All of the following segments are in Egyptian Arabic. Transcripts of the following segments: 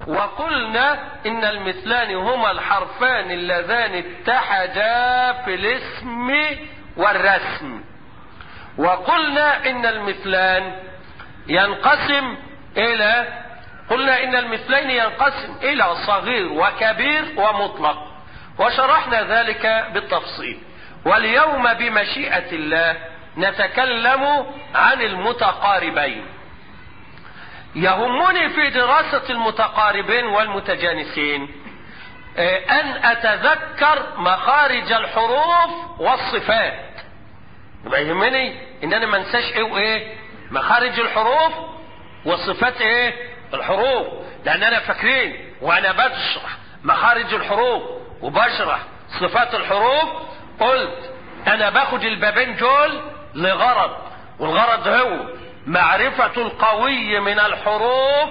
وقلنا ان المثلان هما الحرفان اللذان اتحدا في الاسم والرسم وقلنا ان المثلان ينقسم الى قلنا ان المثلين ينقسم الى صغير وكبير ومطلق وشرحنا ذلك بالتفصيل واليوم بمشيئة الله نتكلم عن المتقاربين يهمني في دراسة المتقاربين والمتجانسين أن أتذكر مخارج الحروف والصفات يبقى يهمني إن أنا ما انساش إيه وإيه مخارج الحروف وصفات إيه الحروف لأن أنا فاكرين وأنا بشرح مخارج الحروف وبشرح صفات الحروف قلت أنا باخد البابين دول لغرض والغرض هو معرفة القوي من الحروف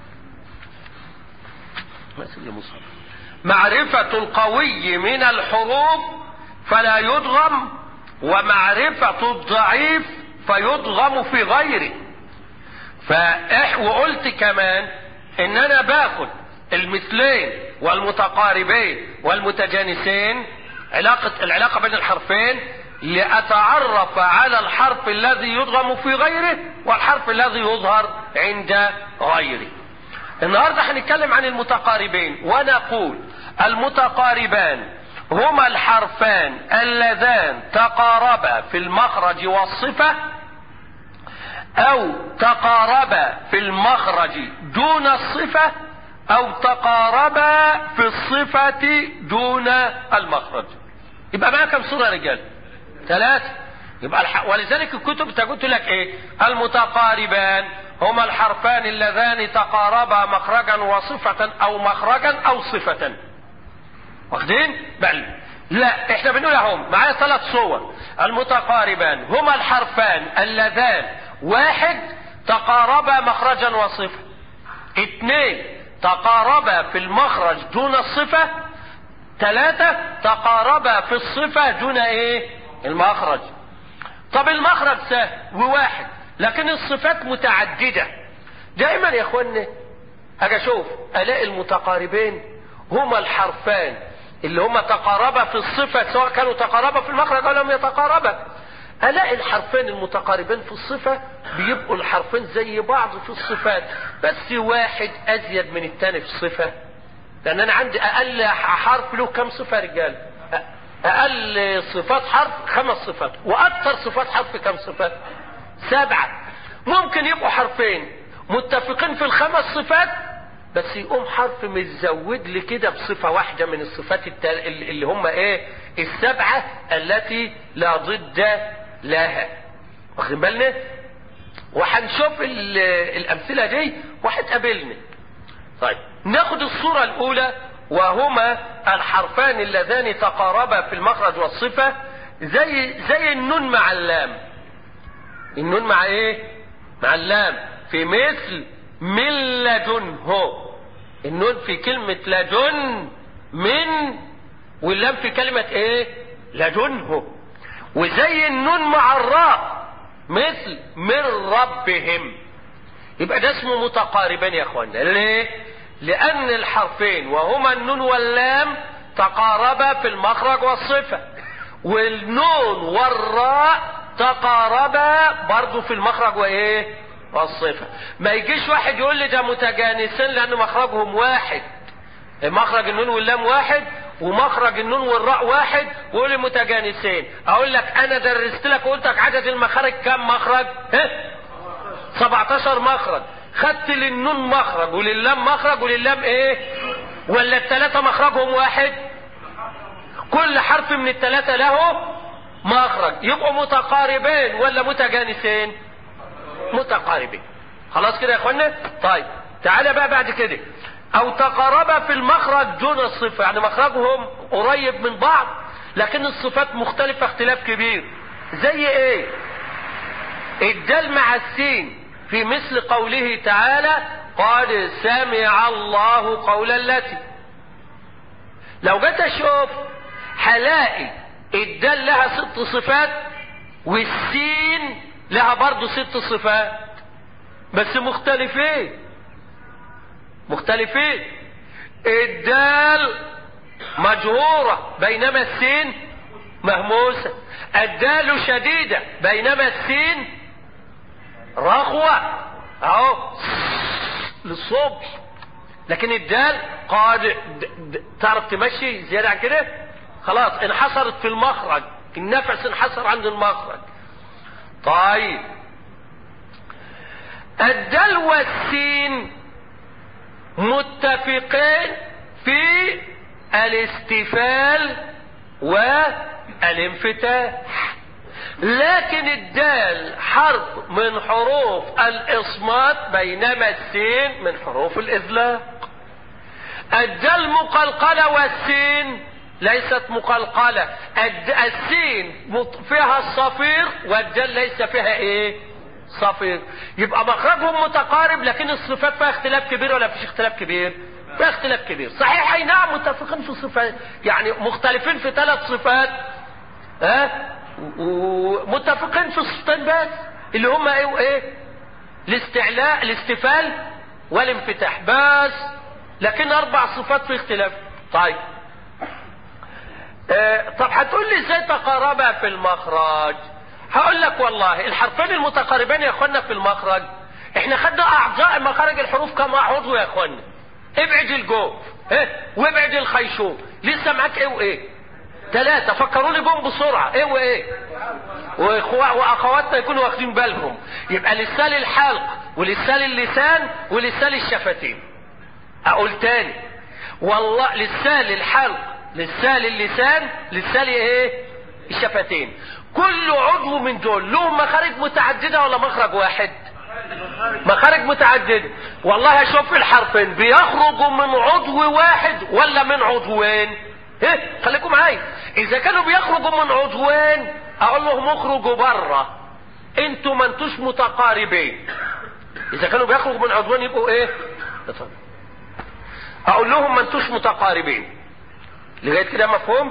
معرفة القوي من الحروف فلا يدغم ومعرفة الضعيف فيدغم في غيره فإح وقلت كمان ان انا باخد المثلين والمتقاربين والمتجانسين علاقة العلاقة بين الحرفين لأتعرف على الحرف الذي يضغم في غيره والحرف الذي يظهر عند غيره النهاردة هنتكلم عن المتقاربين ونقول المتقاربان هما الحرفان اللذان تقاربا في المخرج والصفة أو تقاربا في المخرج دون الصفة أو تقاربا في الصفة دون المخرج يبقى معاك كم صورة يا رجال؟ ثلاثة يبقى الح... ولذلك الكتب تقول لك ايه المتقاربان هما الحرفان اللذان تقاربا مخرجا وصفة او مخرجا او صفة واخدين بل لا احنا بنقول اهم معايا ثلاث صور المتقاربان هما الحرفان اللذان واحد تقاربا مخرجا وصفة اثنين تقاربا في المخرج دون الصفة ثلاثة تقاربا في الصفة دون ايه المخرج طب المخرج سهل وواحد لكن الصفات متعددة دائما يا اخوانا اجي اشوف الاقي المتقاربين هما الحرفان اللي هما تقاربا في الصفة سواء كانوا تقاربا في المخرج او لم يتقاربا الاقي الحرفين المتقاربين في الصفة بيبقوا الحرفين زي بعض في الصفات بس واحد ازيد من التاني في الصفة لان انا عندي اقل حرف له كم صفة يا رجال اقل صفات حرف خمس صفات واكثر صفات حرف كم صفات سبعة ممكن يبقوا حرفين متفقين في الخمس صفات بس يقوم حرف متزود لي كده بصفة واحدة من الصفات التل... اللي هم ايه السبعة التي لا ضد لها واخدين بالنا وهنشوف الامثلة دي وهتقابلنا طيب ناخد الصورة الاولى وهما الحرفان اللذان تقاربا في المخرج والصفة زي زي النون مع اللام النون مع ايه مع اللام في مثل من لدنه النون في كلمة لدن من واللام في كلمة ايه لدنه وزي النون مع الراء مثل من ربهم يبقى ده اسمه متقاربان يا اخوانا ليه لان الحرفين وهما النون واللام تقاربا في المخرج والصفة والنون والراء تقاربا برضو في المخرج وايه والصفة ما يجيش واحد يقول لي ده متجانسين لان مخرجهم واحد مخرج النون واللام واحد ومخرج النون والراء واحد ويقول لي متجانسين اقول لك انا درست لك وقلت لك عدد المخارج كم مخرج ها 17 مخرج خدت للنون مخرج ولللام مخرج ولللام ايه ولا الثلاثة مخرجهم واحد كل حرف من الثلاثة له مخرج يبقوا متقاربين ولا متجانسين متقاربين خلاص كده يا اخوانا طيب تعالى بقى بعد كده او تقاربا في المخرج دون الصفة يعني مخرجهم قريب من بعض لكن الصفات مختلفة اختلاف كبير زي ايه الدال مع السين في مثل قوله تعالى قد سمع الله قول التي لو جيت اشوف هلاقي الدال لها ست صفات والسين لها برضو ست صفات بس مختلفين مختلفين الدال مجهورة بينما السين مهموسة الدال شديدة بينما السين رخوة اهو للصبح لكن الدال قاد تعرف تمشي زيادة عن كده خلاص انحصرت في المخرج النفس انحصر عند المخرج طيب الدال والسين متفقين في الاستفال والانفتاح لكن الدال حرف من حروف الاصمات بينما السين من حروف الاذلاق الدال مقلقله والسين ليست مقلقله السين فيها الصفير والدال ليس فيها ايه صفير يبقى مخرجهم متقارب لكن الصفات فيها اختلاف كبير ولا فيش اختلاف كبير فيها اختلاف كبير صحيح اي نعم متفقين في الصفات يعني مختلفين في ثلاث صفات ها ومتفقين في الصفتين بس اللي هم ايه وايه الاستعلاء الاستفال والانفتاح بس لكن اربع صفات في اختلاف طيب اه طب هتقول لي ازاي تقاربا في المخرج هقول لك والله الحرفين المتقاربين يا اخوانا في المخرج احنا خدنا اعضاء مخارج الحروف كم عضو يا اخوانا ابعد الجوف اه وابعد الخيشوم لسه معاك ايه وايه ثلاثة فكروني بهم بسرعة ايه وايه واخواتنا يكونوا واخدين بالهم يبقى لسان الحلق ولسان اللسان ولسان الشفتين اقول تاني والله لسان الحلق لسان اللسان لسان ايه الشفتين كل عضو من دول له مخارج متعددة ولا مخرج واحد مخارج متعددة والله اشوف الحرفين بيخرجوا من عضو واحد ولا من عضوين ايه خليكم معايا اذا كانوا بيخرجوا من عضوين اقول لهم اخرجوا بره انتوا ما انتوش متقاربين اذا كانوا بيخرجوا من عضوين يبقوا ايه اقول لهم ما انتوش متقاربين لغايه كده مفهوم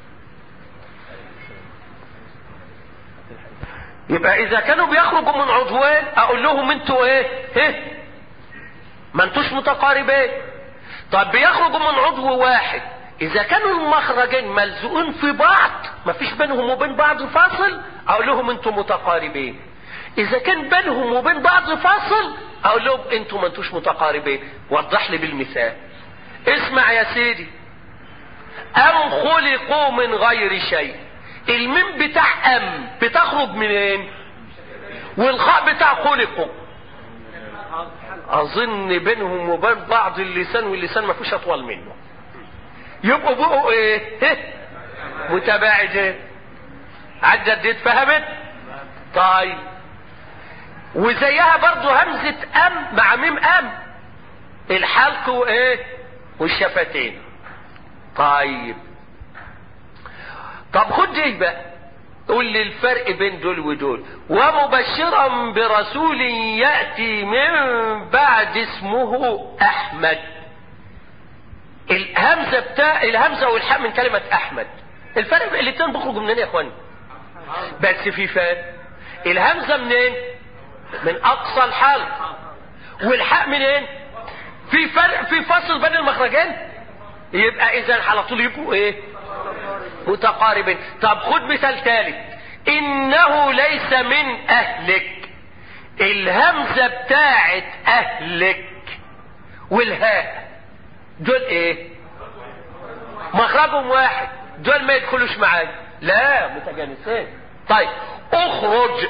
يبقى اذا كانوا بيخرجوا من عضوين اقول لهم انتوا ايه ايه ما انتوش متقاربين طب بيخرجوا من عضو واحد اذا كانوا المخرجين ملزوقين في بعض ما فيش بينهم وبين بعض فاصل اقول لهم انتم متقاربين اذا كان بينهم وبين بعض فاصل اقول لهم انتم ما انتوش متقاربين وضح لي بالمثال اسمع يا سيدي ام خلقوا من غير شيء الميم بتاع ام بتخرج منين والخاء بتاع خلقوا اظن بينهم وبين بعض اللسان واللسان ما فيش اطول منه يبقوا بقوا ايه متباعدين عدت دي اتفهمت طيب وزيها برضو همزة ام مع ميم ام الحلق وايه والشفتين طيب طب خد دي بقى قول لي الفرق بين دول ودول ومبشرا برسول يأتي من بعد اسمه احمد الهمزة بتاع الهمزة والحاء من كلمة احمد الفرق بين الاثنين بيخرجوا منين يا اخواني بس في فرق الهمزة منين من اقصى الحلق والحاء منين في فرق في فصل بين المخرجين يبقى اذا على طول يبقوا ايه متقاربين طب خد مثال ثالث انه ليس من اهلك الهمزة بتاعت اهلك والهاء دول ايه مخرجهم واحد دول ما يدخلوش معايا لا متجانسين طيب اخرج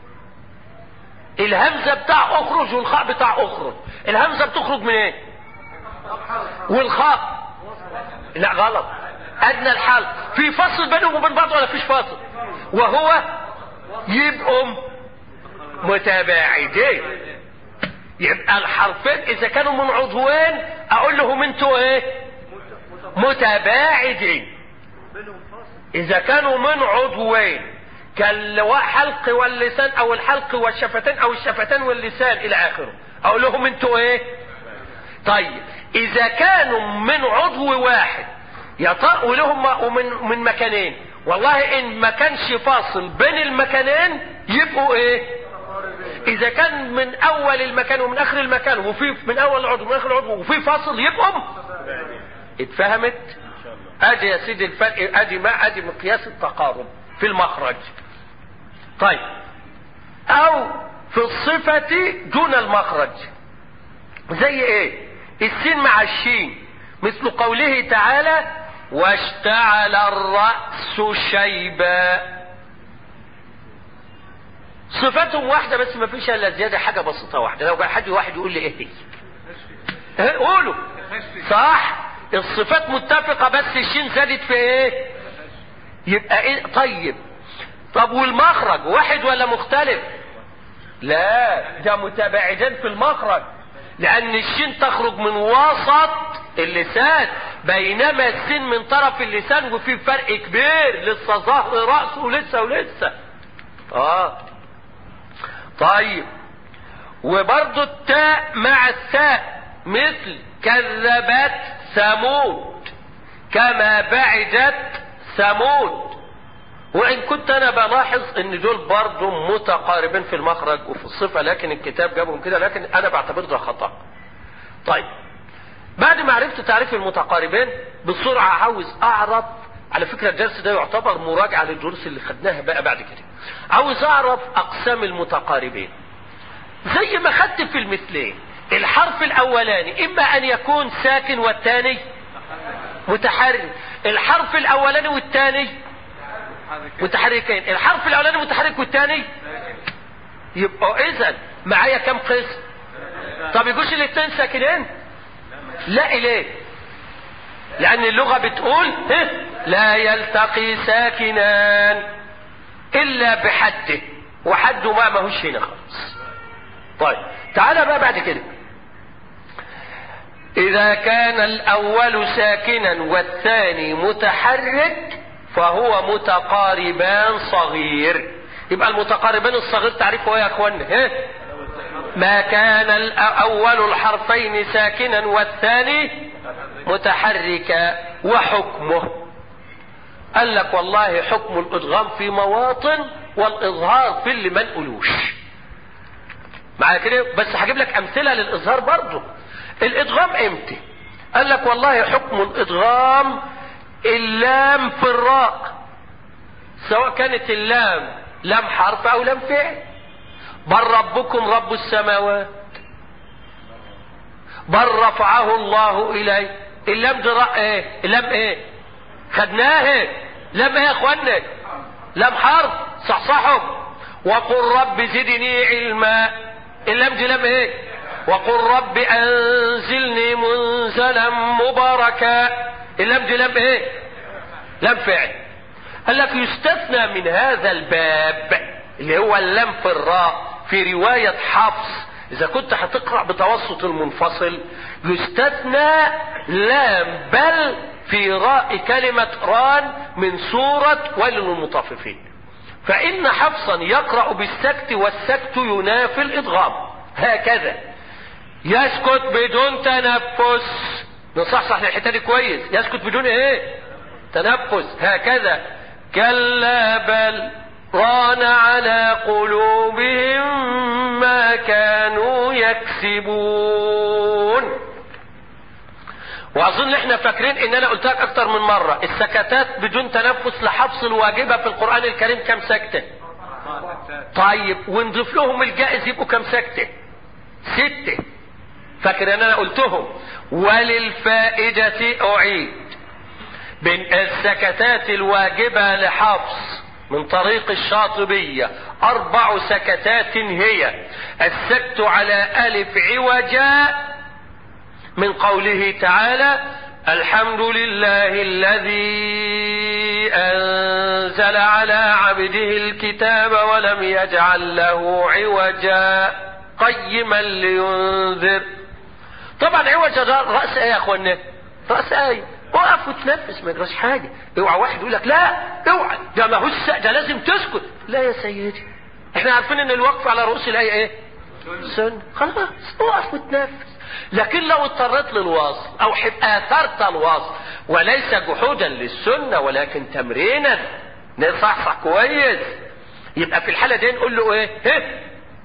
الهمزة بتاع اخرج والخاء بتاع اخرج الهمزة بتخرج من ايه والخاء لا غلط ادنى الحلق في فصل بينهم وبين بعض ولا فيش فاصل وهو يبقوا متباعدين يبقى الحرفين اذا كانوا من عضوين اقول لهم انتوا ايه متباعدين اذا كانوا من عضوين كالحلق واللسان او الحلق والشفتين او الشفتين واللسان الى اخره اقول لهم انتوا ايه طيب اذا كانوا من عضو واحد يطرقوا لهم ومن من مكانين والله ان ما كانش فاصل بين المكانين يبقوا ايه اذا كان من اول المكان ومن اخر المكان وفي من اول العضو ومن اخر العضو وفي فاصل يبقوا اتفهمت ادي يا سيدي الفرق ادي ما ادي مقياس التقارب في المخرج طيب او في الصفة دون المخرج زي ايه السين مع الشين مثل قوله تعالى واشتعل الرأس شيبا صفاتهم واحدة بس ما فيش الا زيادة حاجة بسيطة واحدة لو كان حد واحد يقول لي ايه هي قولوا صح الصفات متفقة بس الشين زادت في ايه يبقى ايه طيب طب والمخرج واحد ولا مختلف لا ده متباعدين في المخرج لان الشين تخرج من وسط اللسان بينما السين من طرف اللسان وفي فرق كبير لسه ظهر رأسه ولسه ولسه اه طيب وبرضو التاء مع التاء مثل كذبت ثمود كما بعدت ثمود وان كنت انا بلاحظ ان دول برضو متقاربين في المخرج وفي الصفة لكن الكتاب جابهم كده لكن انا بعتبر ده خطأ طيب بعد ما عرفت تعريف المتقاربين بسرعة عاوز اعرف على فكرة الدرس ده يعتبر مراجعة للدروس اللي خدناها بقى بعد كده عاوز اعرف اقسام المتقاربين زي ما خدت في المثلين الحرف الاولاني اما ان يكون ساكن والثاني متحرك الحرف الاولاني والثاني متحركين الحرف الاولاني متحرك والثاني يبقى اذا معايا كم قسم طب يجوش الاثنين ساكنين لا ليه لان اللغة بتقول لا يلتقي ساكنان الا بحده وحده ما ماهوش هنا خالص طيب تعالى بقى بعد كده اذا كان الاول ساكنا والثاني متحرك فهو متقاربان صغير يبقى المتقاربان الصغير تعرفه ايه يا اخوانا ها ما كان اول الحرفين ساكنا والثاني متحركا وحكمه قال لك والله حكم الادغام في مواطن والاظهار في اللي ما نقولوش معايا كده بس هجيب لك امثله للاظهار برضه الادغام امتى قال لك والله حكم الادغام اللام في الراء سواء كانت اللام لام حرف او لام فعل بل ربكم رب السماوات بل رفعه الله اليه اللام دي ايه اللام ايه خدناه ايه لام ايه يا اخوانا لام حرف صحصحوا وقل رب زدني علما اللام دي لام ايه وقل رب انزلني منزلا مباركا اللام دي لام ايه لام فعل قال لك يستثنى من هذا الباب اللي هو اللام في الراء في رواية حفص اذا كنت هتقرأ بتوسط المنفصل يستثنى لام بل في راء كلمة ران من سورة ويل للمطففين فإن حفصا يقرأ بالسكت والسكت ينافي الإدغام هكذا يسكت بدون تنفس نصحصح الحته دي كويس يسكت بدون ايه تنفس هكذا كلا بل ران على قلوبهم ما كانوا يكسبون واظن احنا فاكرين ان انا قلت لك اكتر من مرة السكتات بدون تنفس لحفظ الواجبة في القرآن الكريم كم سكتة طيب ونضيف لهم الجائز يبقوا كم سكتة ستة فاكر ان انا قلتهم وللفائدة اعيد من السكتات الواجبة لحفص من طريق الشاطبية اربع سكتات هي السكت على الف عوجا من قوله تعالى الحمد لله الذي انزل على عبده الكتاب ولم يجعل له عوجا قيما لينذر طبعا عوج ده رأس ايه يا اخوانا رأس ايه وقف وتنفس ما يجراش حاجة اوعى واحد يقول لك لا اوعى ده ما هو ده لازم تسكت لا يا سيدي احنا عارفين ان الوقف على رؤوس الايه ايه سن خلاص وقف وتنفس لكن لو اضطريت للوصل او اثرت الوصل وليس جحودا للسنة ولكن تمرينا نصحصح كويس يبقى في الحالة دي نقول له ايه هه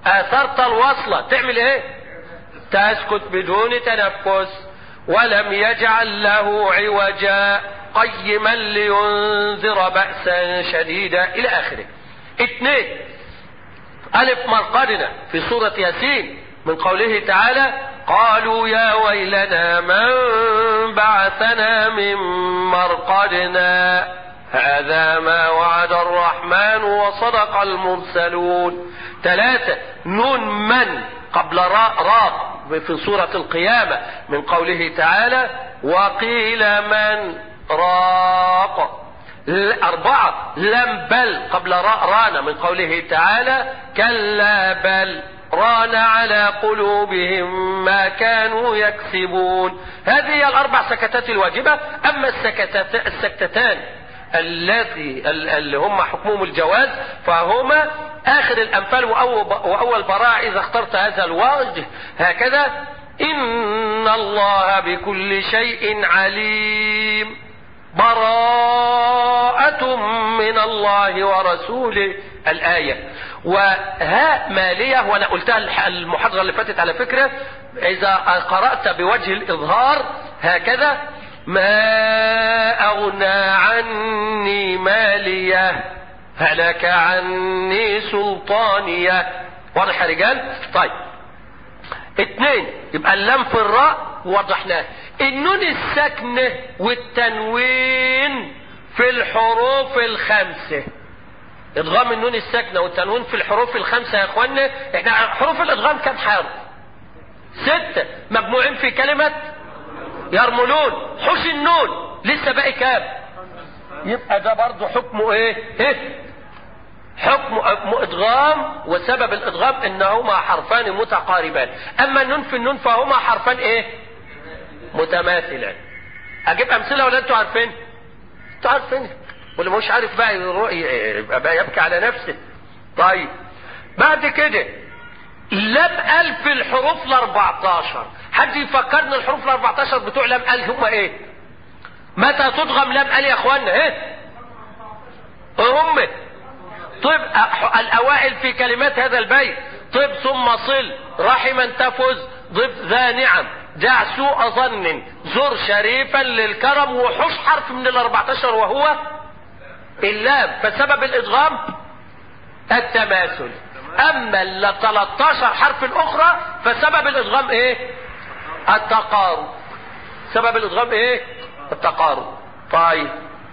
اثرت الوصلة تعمل ايه تسكت بدون تنفس ولم يجعل له عوجا قيما لينذر بأسا شديدا الى اخره اثنين الف مرقدنا في سورة ياسين من قوله تعالى قالوا يا ويلنا من بعثنا من مرقدنا هذا ما وعد الرحمن وصدق المرسلون ثلاثة نون من قبل راء راء في سورة القيامة من قوله تعالى وقيل من راق أربعة لم بل قبل راء رانا من قوله تعالى كلا بل ران على قلوبهم ما كانوا يكسبون هذه الأربع سكتات الواجبة أما السكتات السكتتان التي اللي هم حكمهم الجواز فهما آخر الأنفال وأول براءة إذا اخترت هذا الوجه هكذا إن الله بكل شيء عليم براءة من الله ورسوله الآية وها مالية وأنا قلتها المحاضرة اللي فاتت على فكرة إذا قرأت بوجه الإظهار هكذا ما أغنى عني مالية هلك عني سلطانية واضح يا رجال طيب اثنين يبقى اللام في الراء وضحناه النون الساكنة والتنوين في الحروف الخمسة ادغام النون الساكنة والتنوين في الحروف الخمسة يا اخوانا احنا حروف الادغام كم حرف ستة مجموعين في كلمة يرملون حش النون لسه باقي كام يبقى ده برضه حكمه ايه ايه حكم ادغام وسبب الادغام انهما حرفان متقاربان اما النون في النون فهما حرفان ايه متماثلان اجيب امثله ولا انتوا عارفين انتوا عارفين واللي مش عارف بقى يبقى يبكي على نفسه طيب بعد كده لم الف الحروف ال 14 حد يفكرنا الحروف ال 14 بتوع لم ال هم ايه متى تضغم لم ال يا اخوانا ايه هم طب الاوائل في كلمات هذا البيت طب ثم صل رحما تفز ضف ذا نعم دع سوء ظن زر شريفا للكرم وحش حرف من ال 14 وهو اللام فسبب الادغام التماثل اما ال 13 حرف الاخرى فسبب الادغام ايه التقارب سبب الادغام ايه التقارب طيب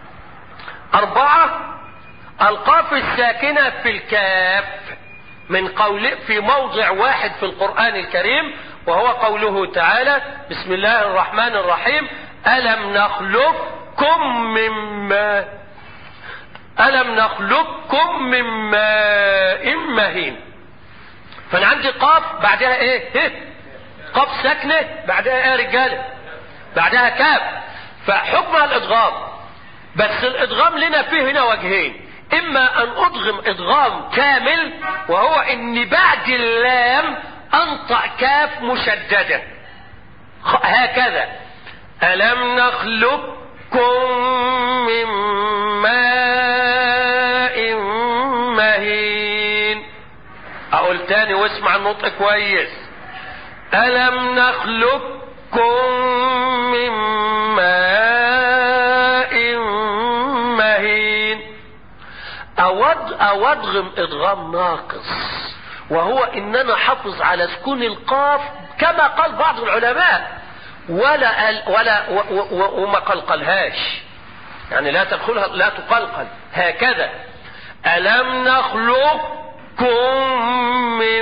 اربعة القاف الساكنة في الكاف من قول في موضع واحد في القرآن الكريم وهو قوله تعالى بسم الله الرحمن الرحيم ألم نخلقكم من ماء ألم نخلقكم من ماء مهين فأنا عندي قاف بعدها إيه؟ إيه؟ قاف ساكنة بعدها إيه يا رجالة؟ بعدها كاف فحكمها الإدغام بس الإدغام لنا فيه هنا وجهين إما أن أدغم إدغام كامل وهو إن بعد اللام أنطق كاف مشددة هكذا ألم نخلقكم من ماء مهين أقول تاني واسمع النطق كويس ألم نخلقكم من ماء مهين أود أودغم إدغام ناقص وهو إننا حافظ على سكون القاف كما قال بعض العلماء ولا ولا و و وما قلقلهاش يعني لا تدخلها لا تقلقل هكذا ألم نخلقكم من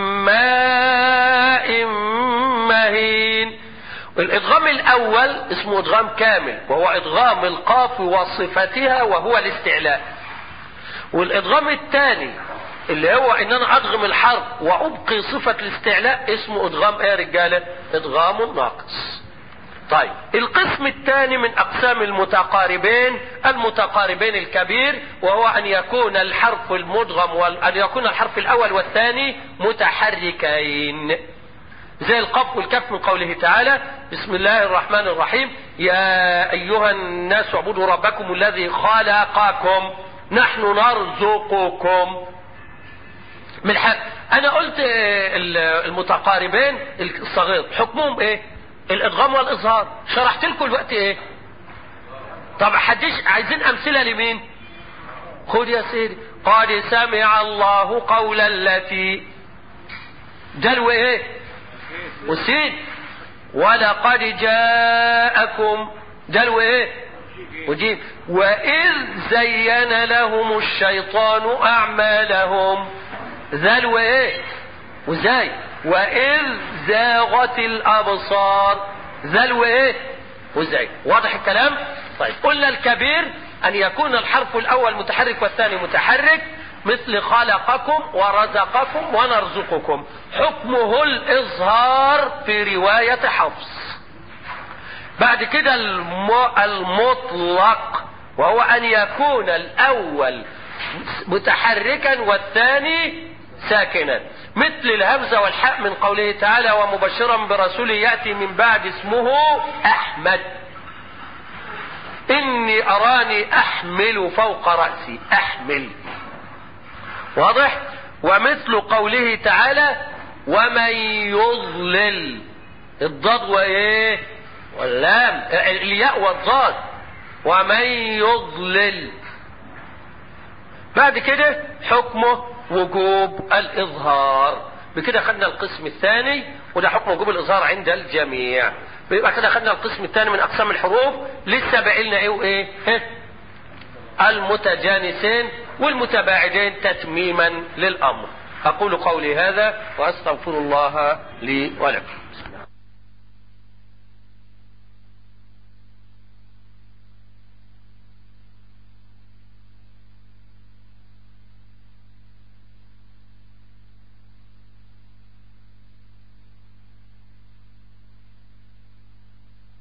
ماء مهين الإدغام الأول اسمه إدغام كامل وهو إدغام القاف وصفتها وهو الاستعلاء والإدغام الثاني اللي هو ان انا ادغم الحرف وابقي صفة الاستعلاء اسمه ادغام ايه يا رجالة ادغام ناقص طيب القسم الثاني من اقسام المتقاربين المتقاربين الكبير وهو ان يكون الحرف المدغم وان يكون الحرف الاول والثاني متحركين زي القاف والكف من قوله تعالى بسم الله الرحمن الرحيم يا ايها الناس اعبدوا ربكم الذي خلقكم نحن نرزقكم من حق انا قلت المتقاربين الصغير حكمهم ايه الادغام والاظهار شرحت لكم الوقت ايه طب حدش عايزين امثله لمين خد يا سيدي قد سمع الله قول التي دلو ايه وسين ولقد جاءكم دلو ايه وجيب وإذ زين لهم الشيطان أعمالهم ذلو ايه وزاي وإذ زاغت الأبصار ذلو ايه وزاي واضح الكلام طيب قلنا الكبير أن يكون الحرف الأول متحرك والثاني متحرك مثل خلقكم ورزقكم ونرزقكم حكمه الإظهار في رواية حفص بعد كده المطلق وهو أن يكون الأول متحركا والثاني ساكنا مثل الهمزة والحاء من قوله تعالى ومبشرا برسول يأتي من بعد اسمه أحمد إني أراني أحمل فوق رأسي أحمل واضح ومثل قوله تعالى ومن يضلل الضاد وايه واللام الياء والضاد ومن يضلل بعد كده حكمه وجوب الإظهار بكده خدنا القسم الثاني وده حكم وجوب الإظهار عند الجميع بيبقى كده خدنا القسم الثاني من أقسام الحروف لسه باقي لنا إيه وإيه المتجانسين والمتباعدين تتميما للأمر أقول قولي هذا وأستغفر الله لي ولكم